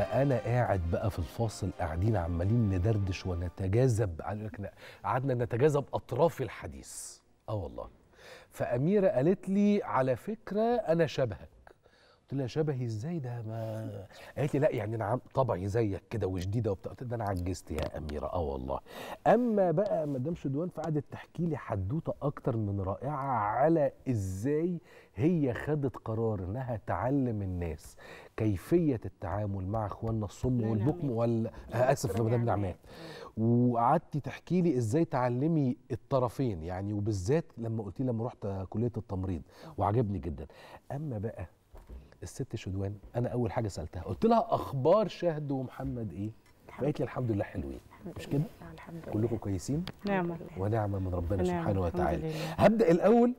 لما انا قاعد بقى في الفاصل قاعدين عمالين ندردش ونتجاذب على- قعدنا نتجاذب اطراف الحديث اه والله فاميره قالت لي على فكره انا شبهك قلت لها شبهي ازاي ده ما قالت لي لا يعني انا عم- طبعي زيك كده وشديده وبتاع قلت لها ده انا عجزت يا اميره اه والله اما بقى مدام شدوان فقعدت تحكي لي حدوته اكتر من رائعه على ازاي هي خدت قرار انها تعلم الناس كيفيه التعامل مع اخواننا الصم لا والبكم نعمات. وال آه، اسف مدام نعمات وقعدتي تحكي لي ازاي تعلمي الطرفين يعني وبالذات لما قلتي لما رحت كليه التمريض وعجبني جدا اما بقى الست شدوان انا اول حاجه سالتها قلت لها اخبار شهد ومحمد ايه فقالت لي الحمد لله حلوين مش كده الحمد لله كلكم كويسين نعمة ونعمه من ربنا ونعمة، سبحانه الحمد وتعالى لله. هبدا الاول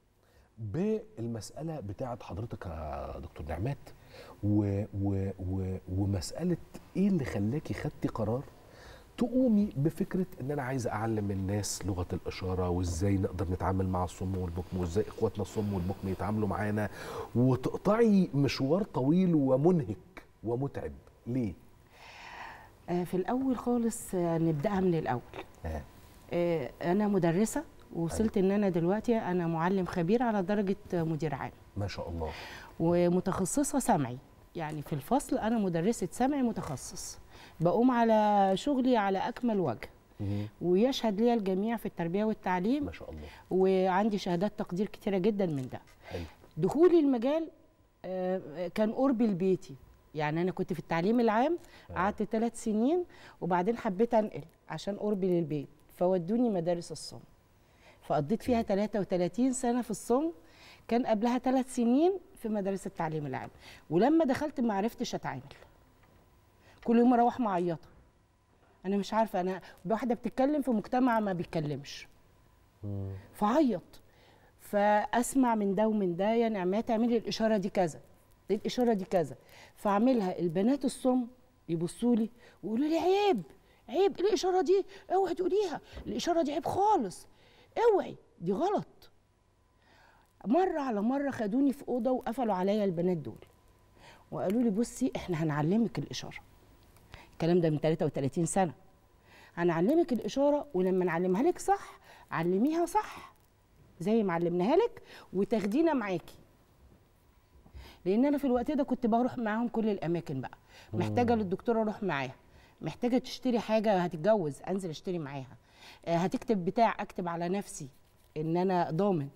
بالمساله بتاعه حضرتك يا دكتور نعمات و و و ومساله ايه اللي خلاكي خدتي قرار تقومي بفكره ان انا عايزه اعلم الناس لغه الاشاره وازاي نقدر نتعامل مع الصم والبكم وازاي اخواتنا الصم والبكم يتعاملوا معانا وتقطعي مشوار طويل ومنهك ومتعب ليه؟ آه، في الأول خالص آه، نبدأها من الأول آه. آه، أنا مدرسة ووصلت إن أنا دلوقتي أنا معلم خبير على درجة آه، مدير عام ما شاء الله ومتخصصة سمعي يعني في الفصل أنا مدرسة سمعي متخصص بقوم على شغلي على أكمل وجه مهم. ويشهد لي الجميع في التربية والتعليم ما شاء الله وعندي شهادات تقدير كتيرة جدا من ده حلو دخولي المجال آه، كان قرب لبيتي يعني انا كنت في التعليم العام قعدت ثلاث سنين وبعدين حبيت انقل عشان قربي للبيت فودوني مدارس الصم فقضيت فيها 33 سنه في الصم كان قبلها ثلاث سنين في مدارس التعليم العام ولما دخلت ما عرفتش اتعامل كل يوم اروح معيطه انا مش عارفه انا واحده بتتكلم في مجتمع ما بيتكلمش مم. فعيط فاسمع من ده ومن ده يا نعمات اعملي الاشاره دي كذا دي الاشاره دي كذا فاعملها البنات الصم يبصوا لي ويقولوا لي عيب عيب إيه الاشاره دي اوعي تقوليها الاشاره دي عيب خالص اوعي دي غلط مره على مره خدوني في اوضه وقفلوا عليا البنات دول وقالوا لي بصي احنا هنعلمك الاشاره الكلام ده من 33 سنه هنعلمك الاشاره ولما نعلمها لك صح علميها صح زي ما علمناها لك وتاخدينا معاكي لان انا في الوقت ده كنت بروح معاهم كل الاماكن بقى محتاجه للدكتوره اروح معاها محتاجه تشتري حاجه هتتجوز انزل اشتري معاها آه، هتكتب بتاع اكتب على نفسي ان انا ضامن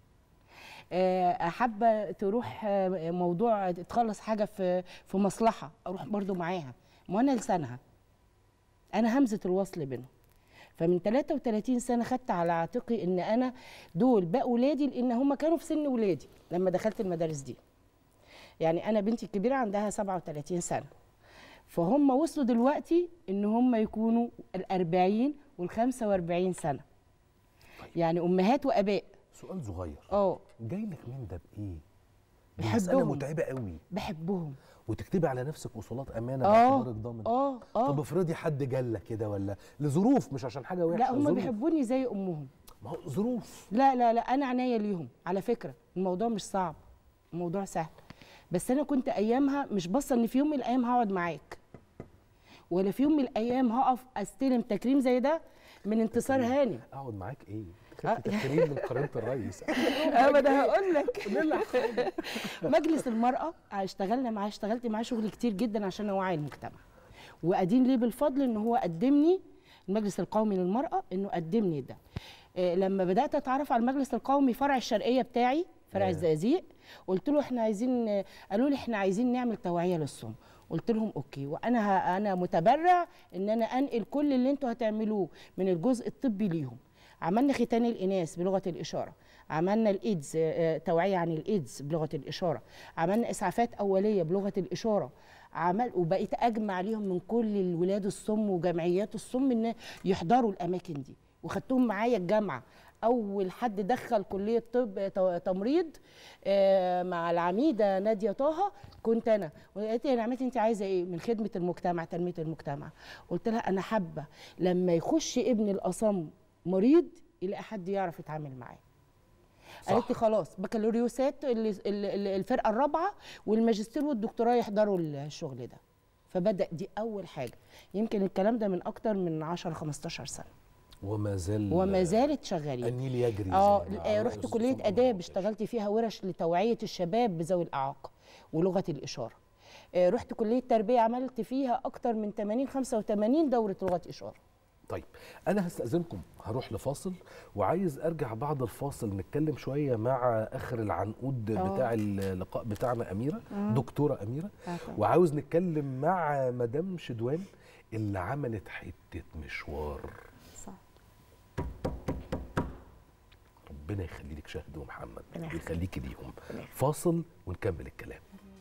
آه، حابه تروح آه، موضوع تخلص حاجه في في مصلحه اروح برضو معاها ما انا لسانها انا همزه الوصل بينهم فمن 33 سنه خدت على عاتقي ان انا دول بقى ولادي لان هم كانوا في سن ولادي لما دخلت المدارس دي يعني انا بنتي الكبيره عندها 37 سنه فهم وصلوا دلوقتي ان هم يكونوا ال40 وال45 سنه يعني امهات واباء سؤال صغير اه جاي لك من ده بايه؟ دي مسألة بحبهم. متعبة قوي بحبهم وتكتبي على نفسك وصولات امانه اه باعتبارك ضامن اه طب اه افرضي حد جالك كده ولا لظروف مش عشان حاجه وحشه لا هم ظروف. بيحبوني زي امهم ما هو ظروف لا لا لا انا عناية ليهم على فكره الموضوع مش صعب الموضوع سهل بس انا كنت ايامها مش باصه ان في يوم من الايام هقعد معاك ولا في يوم من الايام هقف استلم تكريم زي ده من انتصار هانم اقعد معاك ايه؟ آه. خدت تكريم من قرينه الرئيس اه ده هقول لك مجلس المراه اشتغلنا معاه اشتغلت معاه شغل كتير جدا عشان اوعي المجتمع وادين ليه بالفضل ان هو قدمني المجلس القومي للمراه انه قدمني ده آه، لما بدات اتعرف على المجلس القومي فرع الشرقيه بتاعي فرع آه. الزقازيق قلت له احنا عايزين آه، قالوا لي احنا عايزين نعمل توعيه للصم قلت لهم اوكي وانا ه- انا متبرع ان انا انقل كل اللي انتوا هتعملوه من الجزء الطبي ليهم عملنا ختان الاناث بلغه الاشاره عملنا الايدز آه، توعيه عن الايدز بلغه الاشاره عملنا اسعافات اوليه بلغه الاشاره عمل وبقيت اجمع ليهم من كل الولاد الصم وجمعيات الصم ان يحضروا الاماكن دي وخدتهم معايا الجامعه اول حد دخل كليه طب ت- تمريض آه، مع العميده ناديه طه كنت انا وقالت لي يا نعمتي انت عايزه ايه من خدمه المجتمع تنميه المجتمع قلت لها انا حابه لما يخش ابن الاصم مريض يلاقي حد يعرف يتعامل معاه قالت لي خلاص بكالوريوسات اللي- اللي- اللي- الفرقه الرابعه والماجستير والدكتوراه يحضروا الشغل ده فبدا دي اول حاجه يمكن الكلام ده من اكتر من 10 15 سنه وما زال وما زالت شغالين النيل يجري اه زي ما آه، عمل رحت الأستاذ كليه محمد اداب عباس. اشتغلت فيها ورش لتوعيه الشباب بذوي الاعاقه ولغه الاشاره آه، رحت كليه تربيه عملت فيها اكتر من 80 85 دوره لغه اشاره طيب انا هستاذنكم هروح لفاصل وعايز ارجع بعد الفاصل نتكلم شويه مع اخر العنقود آه. بتاع اللقاء بتاعنا اميره دكتوره اميره آه طبعا. وعاوز نتكلم مع مدام شدوان اللي عملت حته مشوار صح ربنا يخلي لك شهد ومحمد ربنا يخليك. ويخليكي ليهم ربنا يخليك. فاصل ونكمل الكلام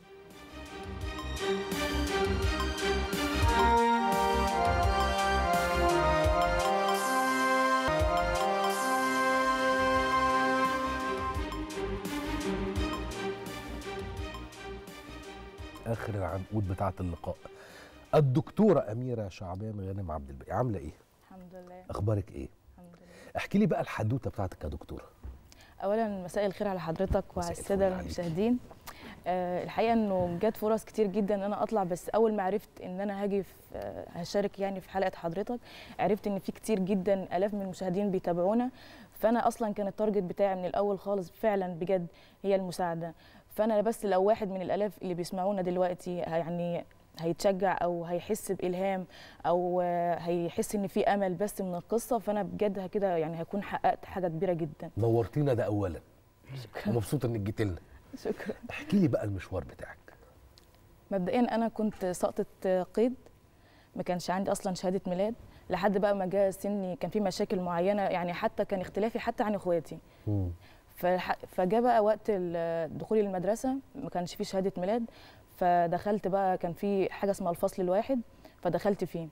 اخر العنقود بتاعه اللقاء الدكتوره اميره شعبان غانم عبد الباقي عامله ايه الحمد لله اخبارك ايه الحمد لله احكي لي بقى الحدوته بتاعتك يا دكتوره اولا مساء الخير على حضرتك وعلى مساء الساده الفل عليك. المشاهدين آه الحقيقه انه جات فرص كتير جدا ان انا اطلع بس اول ما عرفت ان انا هاجي في آه هشارك يعني في حلقه حضرتك عرفت ان في كتير جدا الاف من المشاهدين بيتابعونا فانا اصلا كان التارجت بتاعي من الاول خالص فعلا بجد هي المساعده فانا بس لو واحد من الالاف اللي بيسمعونا دلوقتي يعني هيتشجع او هيحس بالهام او آه، هيحس ان في امل بس من القصه فانا بجد كده يعني هكون حققت حاجه كبيره جدا نورتينا ده اولا شكرا ومبسوطه انك جيت لنا شكرا احكي لي بقى المشوار بتاعك مبدئيا انا كنت ساقطه قيد ما كانش عندي اصلا شهاده ميلاد لحد بقى ما جاء سني كان في مشاكل معينه يعني حتى كان اختلافي حتى عن اخواتي فالح- فجاء بقى وقت ال- دخولي المدرسه ما كانش في شهاده ميلاد فدخلت بقى كان في حاجه اسمها الفصل الواحد فدخلت فيه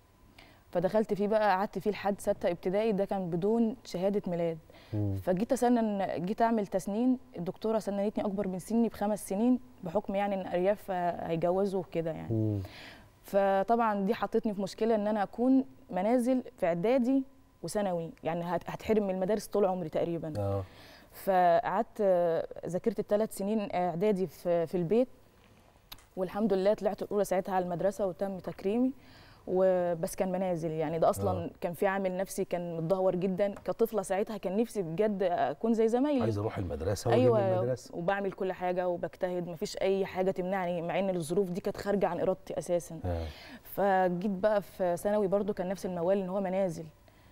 فدخلت فيه بقى قعدت فيه لحد سته ابتدائي ده كان بدون شهاده ميلاد فجيت اسنن جيت اعمل تسنين الدكتوره سننتني اكبر من سني بخمس سنين بحكم يعني ان ارياف هيجوزوا وكده يعني فطبعا دي حطتني في مشكله ان انا اكون منازل في اعدادي وثانوي يعني هت- هتحرم من المدارس طول عمري تقريبا اه فقعدت آه، ذاكرت الثلاث سنين اعدادي في في البيت والحمد لله طلعت الاولى ساعتها على المدرسه وتم تكريمي وبس كان منازل يعني ده اصلا آه. آه. كان في عامل نفسي كان متدهور جدا كطفله ساعتها كان نفسي بجد اكون زي زمايلي عايز اروح المدرسه واجي من ايوه المدرسه وبعمل كل حاجه وبجتهد مفيش اي حاجه تمنعني مع ان الظروف دي كانت خارجه عن ارادتي اساسا آه. فجيت بقى في ثانوي برضو كان نفس الموال ان هو منازل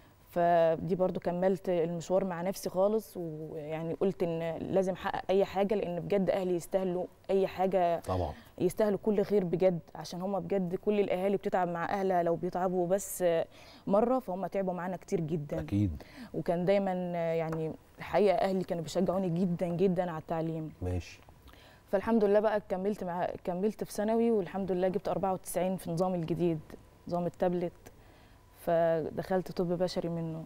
فدي برضو كملت المشوار مع نفسي خالص ويعني قلت ان لازم احقق اي حاجه لان بجد اهلي يستاهلوا اي حاجه طبعا يستاهلوا كل خير بجد عشان هم بجد كل الاهالي بتتعب مع اهلها لو بيتعبوا بس مره فهم تعبوا معانا كتير جدا اكيد وكان دايما يعني الحقيقه اهلي كانوا بيشجعوني جدا جدا على التعليم ماشي فالحمد لله بقى كملت مع كملت في ثانوي والحمد لله جبت 94 في النظام الجديد نظام التابلت فدخلت طب بشري منه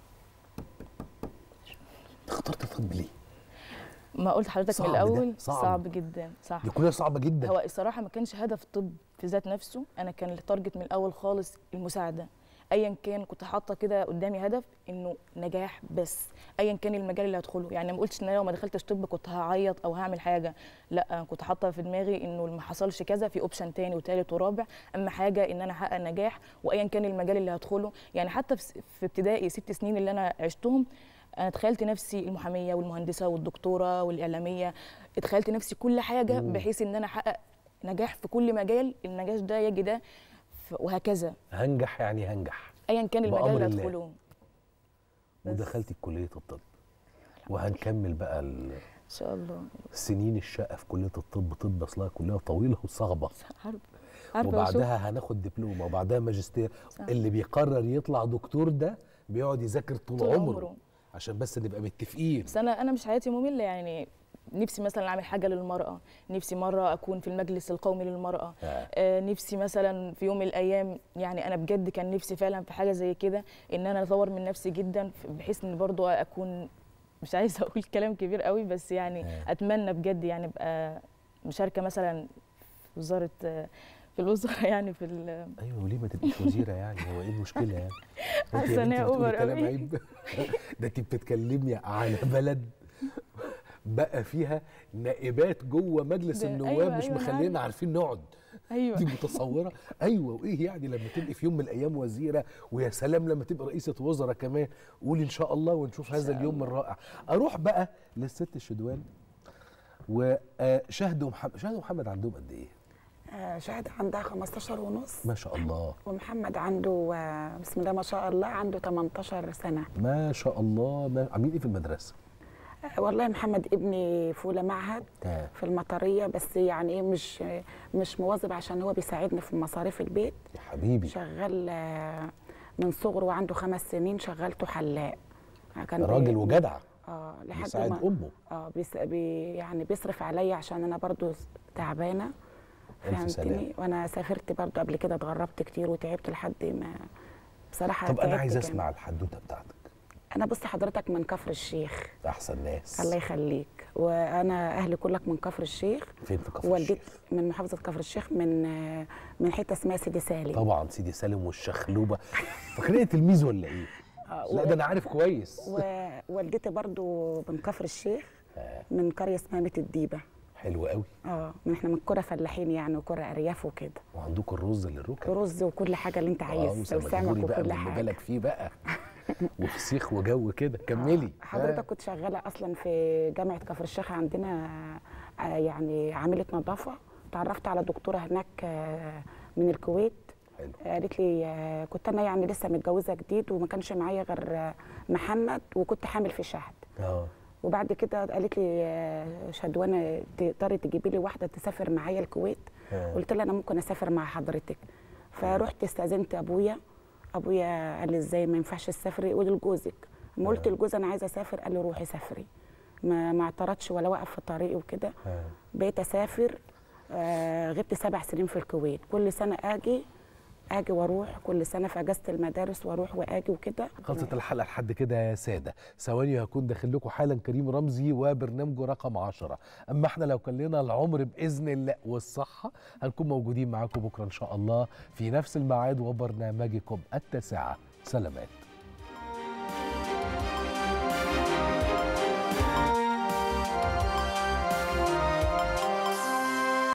اخترت طب ليه ما قلت لحضرتك صعب من ده، الاول صعب. صعب جدا صح دي كليه صعبه جدا هو الصراحه ما كانش هدف طب في ذات نفسه انا كان التارجت من الاول خالص المساعده ايا كان كنت حاطه كده قدامي هدف انه نجاح بس ايا كان المجال اللي هدخله يعني ما قلتش ان انا لو ما دخلتش طب كنت هعيط او هعمل حاجه لا كنت حاطه في دماغي انه ما حصلش كذا في اوبشن تاني وتالت ورابع اما حاجه ان انا احقق نجاح وايا كان المجال اللي هدخله يعني حتى في في ابتدائي ست سنين اللي انا عشتهم انا تخيلت نفسي المحاميه والمهندسه والدكتوره والاعلاميه اتخيلت نفسي كل حاجه مم. بحيث ان انا احقق نجاح في كل مجال النجاح ده يجي ده ف- وهكذا هنجح يعني هنجح ايا كان المجال بأمر اللي الله. هدخله بس. ودخلتي كليه الطب وهنكمل بقى ال- ان شاء الله سنين الشقه في كليه الطب طب اصلها كليه طويله وصعبه عارفه عارفه وشوف. وبعدها هناخد دبلومه وبعدها ماجستير صح. اللي بيقرر يطلع دكتور ده بيقعد يذاكر طول, طول عمره. عمره. عشان بس نبقى متفقين بس انا انا مش حياتي ممله يعني نفسي مثلا اعمل حاجه للمراه نفسي مره اكون في المجلس القومي للمراه آه. آه نفسي مثلا في يوم من الايام يعني انا بجد كان نفسي فعلا في حاجه زي كده ان انا اطور من نفسي جدا بحيث ان برضو اكون مش عايزه اقول كلام كبير قوي بس يعني آه. اتمنى بجد يعني ابقى مشاركه مثلا في وزاره آه، في الوزاره يعني في ال- ايوه وليه ما تبقيش وزيره يعني هو ايه المشكله يعني انت حاسة يا إن بنتي هي بتقولي أوفر كلام أوي. عيب ده انت بتتكلمي على بلد بقى فيها نائبات جوه مجلس ده- النواب أيوة، مش أيوة، أنا مخلينا عارفين نقعد ايوه دي متصوره ايوه وايه يعني لما تبقي في يوم من الايام وزيره ويا سلام لما تبقى رئيسه وزراء كمان قولي ان شاء الله ونشوف هذا اليوم الرائع اروح بقى للست الشدوان وشهد ومحمد شهد ومحمد عندهم قد ايه آه، شهد عندها 15 ونص ما شاء الله ومحمد عنده آه، بسم الله ما شاء الله عنده 18 سنة ما شاء الله ما عاملين ايه في المدرسه آه، والله محمد ابني في أولى معهد آه. في المطرية بس يعني ايه مش مش مواظب عشان هو بيساعدني في مصاريف البيت يا حبيبي شغال آه، من صغره وعنده خمس سنين شغلته حلاق كان بي- راجل وجدع اه لحد بيساعد ما امه اه بيس بي يعني بيصرف عليا عشان انا برضو تعبانه ألف سلامة. فهمتني وانا سافرت برضو قبل كده اتغربت كتير وتعبت لحد ما بصراحه طب انا تعبت عايز جامد. اسمع الحدوته بتاعتك انا بص حضرتك من كفر الشيخ احسن ناس الله يخليك وانا اهلي كلك من كفر الشيخ فين في كفر والدتي الشيخ من محافظه كفر الشيخ من آه، من حته اسمها سيدي سالم طبعا سيدي سالم والشخلوبه فاكرين تلميذ ولا ايه آه، لا و- ده انا عارف كويس ووالدتي برضو من كفر الشيخ آه. من قريه اسمها ميت الديبه حلو قوي اه من احنا من كرة فلاحين يعني وكرة ارياف وكده وعندكم الرز للركب رز وكل حاجه اللي انت عايز وسمك بقى وكل من حاجه بالك فيه بقى وفسيخ وجو كده كملي آه، حضرتك كنت شغاله اصلا في جامعه كفر الشيخ عندنا آه، يعني عامله نظافه تعرفت على دكتوره هناك آه، من الكويت حلو قالت لي آه، كنت انا يعني لسه متجوزه جديد وما كانش معايا غير آه، محمد وكنت حامل في شهد اه وبعد كده قالت لي آه، شدوانه تقدري تجيبي لي واحده تسافر معايا الكويت آه. قلت لها انا ممكن اسافر مع حضرتك فرحت استاذنت ابويا ابويا قال لي ازاي ما ينفعش تسافري قولي لجوزك ما قلت لجوزي انا عايزه اسافر قال لي روحي سافري ما ما اعترضش ولا وقف في طريقي وكده آه. بقيت اسافر آه غبت سبع سنين في الكويت كل سنه اجي اجي واروح كل سنه في اجازه المدارس واروح واجي وكده خلصت الحلقه لحد كده يا ساده ثواني هكون داخل لكم حالا كريم رمزي وبرنامجه رقم 10 اما احنا لو كان لنا العمر باذن الله والصحه هنكون موجودين معاكم بكره ان شاء الله في نفس الميعاد وبرنامجكم التاسعه سلامات